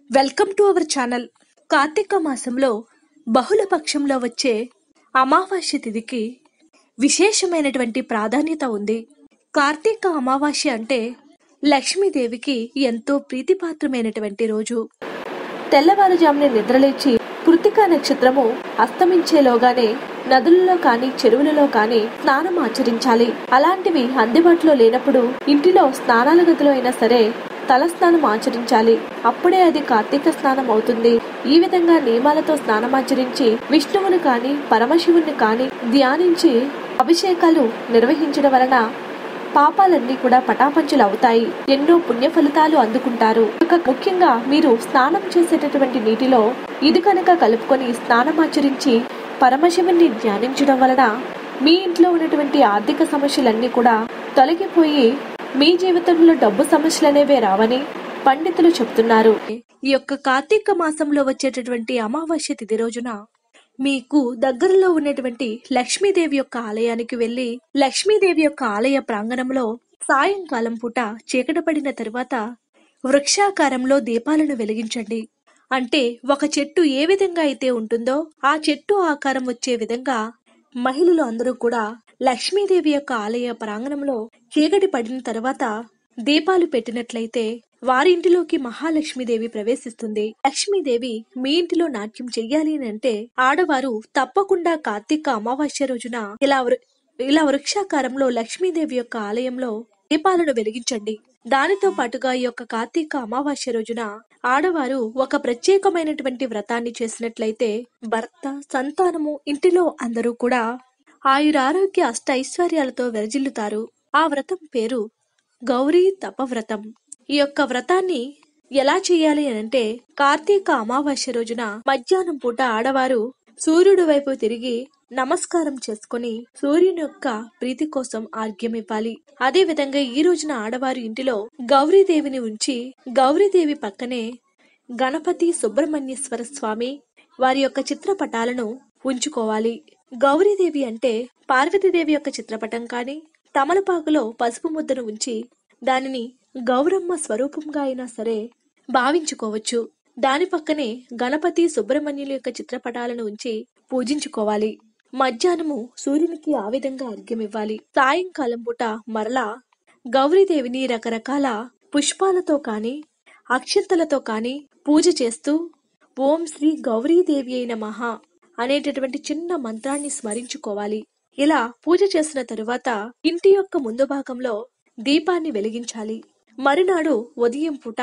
welcome to our channel Karthika మాసంలో బహుళ పక్షంలో వచ్చే అమావాస్య తిథికి విశేషమైనటువంటి ప్రాధాన్యత ఉంది కార్తీక అమావాస్య అంటే లక్ష్మీదేవికి ఎంతో ప్రీతిపాత్రమైనటువంటి రోజు తెల్లవారుజామున నిద్రలేచి కృతికా నక్షత్రము అస్తమించేలోగానే నదులలో కానీ చెరువులలో కానీ స్నానం ఆచరించాలి అలాంటివి అందుబాటులో లేనప్పుడు ఇంటిలో స్నానాల గదిలో అయినా సరే తలస్నానం ఆచరించాలి అప్పుడే అది కార్తీక స్నానం అవుతుంది ఈ విధంగా నియమాలతో స్నానమాచరించి విష్ణువుని కాని పరమశివుని కాని ధ్యానించి అభిషేకాలు నిర్వహించడం వలన పాపాలన్నీ కూడా పటాపంచులు అవుతాయి ఎన్నో పుణ్య ఫలితాలు అందుకుంటారు ఇక ముఖ్యంగా మీరు స్నానం చేసేటటువంటి నీటిలో ఇది కనుక కలుపుకొని స్నానమాచరించి పరమశివుని ధ్యానించడం వలన మీ ఇంట్లో ఉన్నటువంటి ఆర్థిక సమస్యలన్నీ కూడా తొలగిపోయి మీ జీవితంలో డబ్బు సమస్యలు అనేవే రావని పండితులు చెప్తున్నారు ఈ యొక్క కార్తీక మాసంలో వచ్చేటటువంటి అమావాస్య తిథి రోజున మీకు దగ్గరలో ఉన్నటువంటి లక్ష్మీదేవి యొక్క ఆలయానికి వెళ్లి లక్ష్మీదేవి యొక్క ఆలయ ప్రాంగణంలో సాయంకాలం పూట చీకటి పడిన తరువాత వృక్షాకారంలో దీపాలను వెలిగించండి అంటే ఒక చెట్టు ఏ విధంగా అయితే ఉంటుందో ఆ చెట్టు ఆకారం వచ్చే విధంగా మహిళలు అందరూ కూడా లక్ష్మీదేవి యొక్క ఆలయ ప్రాంగణంలో చీకటి పడిన తర్వాత దీపాలు పెట్టినట్లయితే వారి ఇంటిలోకి మహాలక్ష్మీదేవి ప్రవేశిస్తుంది లక్ష్మీదేవి మీ ఇంటిలో నాట్యం చెయ్యాలి అని అంటే ఆడవారు తప్పకుండా కార్తీక అమావాస్య రోజున ఇలా వృ- ఇలా వృక్షాకారంలో లక్ష్మీదేవి యొక్క ఆలయంలో దీపాలను వెలిగించండి దానితో పాటుగా ఈ యొక్క కార్తీక అమావాస్య రోజున ఆడవారు ఒక ప్రత్యేకమైనటువంటి వ్రతాన్ని చేసినట్లయితే భర్త సంతానము ఇంటిలో అందరూ కూడా ఆయురారోగ్య అష్ట ఐశ్వర్యాలతో విరజిల్లుతారు ఆ వ్రతం పేరు గౌరీ తపవ్రతం ఈ యొక్క వ్రతాన్ని ఎలా చేయాలి అని అంటే కార్తీక అమావాస్య రోజున మధ్యాహ్నం పూట ఆడవారు సూర్యుడి వైపు తిరిగి నమస్కారం చేసుకుని సూర్యుని యొక్క ప్రీతి కోసం ఆర్ఘ్యం ఇవ్వాలి అదే విధంగా ఈ రోజున ఆడవారు ఇంటిలో గౌరీదేవిని ఉంచి గౌరీదేవి పక్కనే గణపతి సుబ్రహ్మణ్యేశ్వర స్వామి వారి యొక్క చిత్రపటాలను ఉంచుకోవాలి గౌరీదేవి అంటే పార్వతీదేవి యొక్క చిత్రపటం కానీ తమలపాకులో పసుపు ముద్దను ఉంచి దానిని గౌరమ్మ స్వరూపంగా అయినా సరే భావించుకోవచ్చు దాని పక్కనే గణపతి సుబ్రహ్మణ్యుల యొక్క చిత్రపటాలను ఉంచి పూజించుకోవాలి మధ్యాహ్నము సూర్యునికి ఆ విధంగా అర్ఘ్యం ఇవ్వాలి సాయంకాలం పూట మరలా గౌరీదేవిని రకరకాల పుష్పాలతో కాని అక్షంతలతో కాని పూజ చేస్తూ ఓం శ్రీ గౌరీదేవి అయిన మహా అనేటటువంటి చిన్న మంత్రాన్ని స్మరించుకోవాలి ఇలా పూజ చేసిన తరువాత ఇంటి యొక్క ముందు భాగంలో దీపాన్ని వెలిగించాలి మరునాడు ఉదయం పూట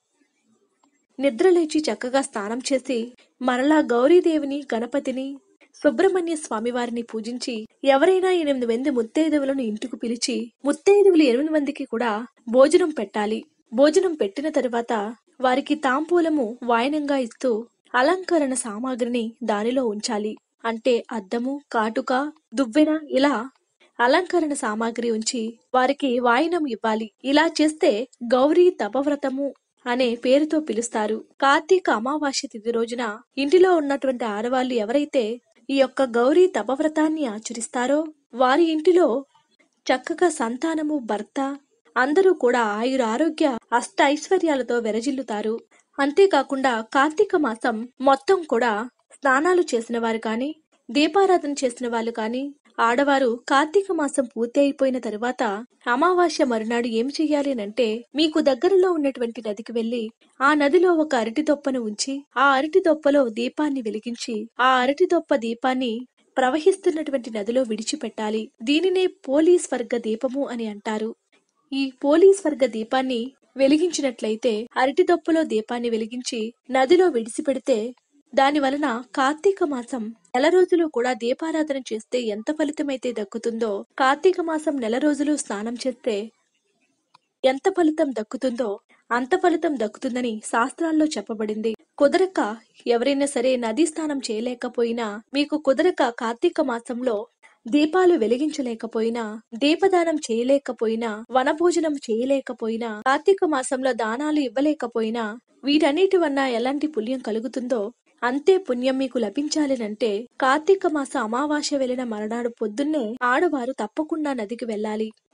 నిద్రలేచి చక్కగా స్నానం చేసి మరలా గౌరీదేవిని గణపతిని సుబ్రహ్మణ్య స్వామి వారిని పూజించి ఎవరైనా ఎనిమిది మంది ముత్తైదువులను ఇంటికి పిలిచి ముత్తైదువులు ఎనిమిది మందికి కూడా భోజనం పెట్టాలి భోజనం పెట్టిన తరువాత వారికి తాంబూలము వాయనంగా ఇస్తూ అలంకరణ సామాగ్రిని దానిలో ఉంచాలి అంటే అద్దము కాటుక దువ్వెన ఇలా అలంకరణ సామాగ్రి ఉంచి వారికి వాయనం ఇవ్వాలి ఇలా చేస్తే గౌరీ తపవ్రతము అనే పేరుతో పిలుస్తారు కార్తీక అమావాస్య తిథి రోజున ఇంటిలో ఉన్నటువంటి ఆడవాళ్లు ఎవరైతే ఈ యొక్క గౌరీ తపవ్రతాన్ని ఆచరిస్తారో వారి ఇంటిలో చక్కగా సంతానము భర్త అందరూ కూడా ఆయుర ఆరోగ్య అష్ట ఐశ్వర్యాలతో వెరజిల్లుతారు అంతేకాకుండా కార్తీక మాసం మొత్తం కూడా స్నానాలు చేసిన వారు కానీ దీపారాధన చేసిన వాళ్ళు కానీ ఆడవారు కార్తీక మాసం పూర్తి అయిపోయిన తరువాత అమావాస్య మరునాడు ఏం చెయ్యాలి అంటే మీకు దగ్గరలో ఉన్నటువంటి నదికి వెళ్లి ఆ నదిలో ఒక అరటి దొప్పను ఉంచి ఆ అరటి దొప్పలో దీపాన్ని వెలిగించి ఆ అరటి దొప్ప దీపాన్ని ప్రవహిస్తున్నటువంటి నదిలో విడిచిపెట్టాలి దీనినే పోలీస్ వర్గ దీపము అని అంటారు ఈ పోలీస్ వర్గ దీపాన్ని వెలిగించినట్లయితే అరటి దొప్పలో దీపాన్ని వెలిగించి నదిలో విడిచిపెడితే దాని వలన కార్తీక మాసం నెల రోజులు కూడా దీపారాధన చేస్తే ఎంత ఫలితమైతే దక్కుతుందో కార్తీక మాసం నెల రోజులు స్నానం చేస్తే ఎంత ఫలితం దక్కుతుందో అంత ఫలితం దక్కుతుందని శాస్త్రాల్లో చెప్పబడింది కుదరక ఎవరైనా సరే నదీ స్నానం చేయలేకపోయినా మీకు కుదరక కార్తీక మాసంలో దీపాలు వెలిగించలేకపోయినా దీపదానం చేయలేకపోయినా వనభోజనం చేయలేకపోయినా కార్తీక మాసంలో దానాలు ఇవ్వలేకపోయినా వీటన్నిటి వల్ల ఎలాంటి పుణ్యం కలుగుతుందో అంతే పుణ్యం మీకు లభించాలనంటే కార్తీక మాస అమావాస్య వెళ్లిన మరునాడు పొద్దున్నే ఆడవారు తప్పకుండా నదికి వెళ్ళాలి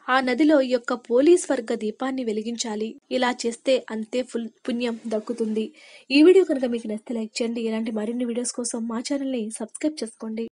ఆ నదిలో ఈ యొక్క పోలీస్ వర్గ దీపాన్ని వెలిగించాలి ఇలా చేస్తే అంతే ఫుల్ పుణ్యం దక్కుతుంది ఈ వీడియో కనుక మీకు నచ్చితే లైక్ చేయండి ఇలాంటి మరిన్ని వీడియోస్ కోసం మా ఛానల్ని సబ్స్క్రైబ్ చేసుకోండి